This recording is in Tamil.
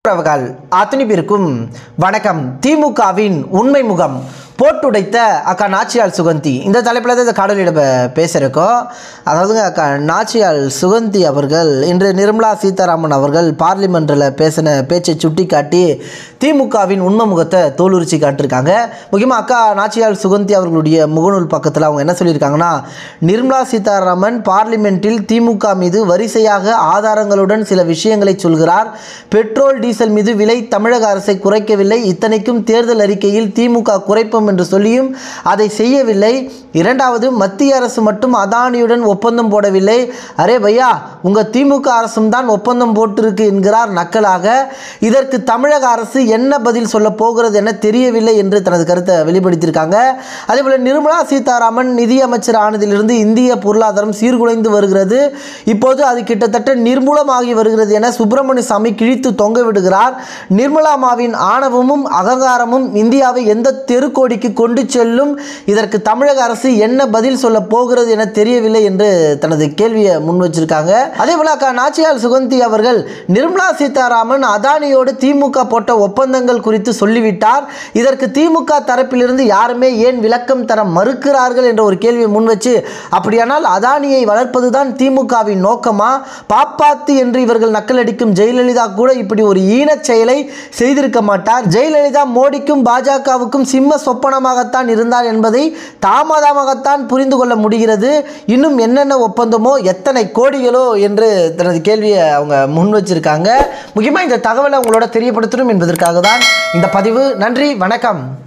உறவுகள் அத்தனை பேருக்கும் வணக்கம் திமுகவின் உண்மை முகம் போட்டுடைத்த அக்கா நாச்சியால் சுகந்தி இந்த தலைப்பில் தான் இந்த காணொலியில் பேசுகிறக்கோம் அதாவதுங்க அக்கா நாச்சியால் சுகந்தி அவர்கள் இன்று நிர்மலா சீதாராமன் அவர்கள் பார்லிமெண்ட்டில் பேசின பேச்சை சுட்டி காட்டி திமுகவின் உண்மை முகத்தை தோலுரிச்சு காட்டிருக்காங்க முக்கியமாக அக்கா நாச்சியால் சுகந்தி அவர்களுடைய முகநூல் பக்கத்தில் அவங்க என்ன சொல்லியிருக்காங்கன்னா நிர்மலா சீதாராமன் பார்லிமெண்ட்டில் திமுக மீது வரிசையாக ஆதாரங்களுடன் சில விஷயங்களை சொல்கிறார் பெட்ரோல் டீசல் மீது விலை தமிழக அரசை குறைக்கவில்லை இத்தனைக்கும் தேர்தல் அறிக்கையில் திமுக குறைப்போம் என்று சொல்லியும் அதை செய்யவில்லை இரண்டாவது மத்திய அரசு மட்டும் அதானியுடன் ஒப்பந்தம் போடவில்லை அரே பையா உங்கள் திமுக அரசும் தான் ஒப்பந்தம் போட்டிருக்கு என்கிறார் நக்கலாக இதற்கு தமிழக அரசு என்ன பதில் சொல்ல போகிறது என தெரியவில்லை என்று தனது கருத்தை வெளிப்படுத்தியிருக்காங்க அதேபோல் நிர்மலா சீதாராமன் நிதியமைச்சர் ஆனதிலிருந்து இந்திய பொருளாதாரம் சீர்குலைந்து வருகிறது இப்போது அது கிட்டத்தட்ட நிர்மூலமாகி வருகிறது என சுப்பிரமணிய சாமி கிழித்து தொங்க விடுகிறார் நிர்மலாமாவின் ஆணவமும் அகங்காரமும் இந்தியாவை எந்த தெருக்கோடிக்கு கொண்டு செல்லும் இதற்கு தமிழக அரசு என்ன பதில் சொல்ல போகிறது என தெரியவில்லை என்று தனது கேள்வியை முன் வச்சிருக்காங்க அதே போல அக்கா நாச்சியால் சுகந்தி அவர்கள் நிர்மலா சீதாராமன் அதானியோடு திமுக போட்ட ஒப்பந்தங்கள் குறித்து சொல்லிவிட்டார் இதற்கு திமுக தரப்பிலிருந்து யாருமே ஏன் விளக்கம் தர மறுக்கிறார்கள் என்ற ஒரு கேள்வியை முன் வச்சு அப்படியானால் அதானியை வளர்ப்பதுதான் திமுகவின் நோக்கமா பாப்பாத்து என்று இவர்கள் நக்கலடிக்கும் ஜெயலலிதா கூட இப்படி ஒரு ஈனச் செயலை செய்திருக்க மாட்டார் ஜெயலலிதா மோடிக்கும் பாஜகவுக்கும் சிம்ம சொப்பனமாகத்தான் இருந்தார் என்பதை தாமதமாகத்தான் புரிந்து கொள்ள முடிகிறது இன்னும் என்னென்ன ஒப்பந்தமோ எத்தனை கோடிகளோ என்று தனது கேள்வியை அவங்க முன் வச்சிருக்காங்க முக்கியமாக இந்த தகவலை உங்களோட தெரியப்படுத்தணும் என்பதற்காக தான் இந்த பதிவு நன்றி வணக்கம்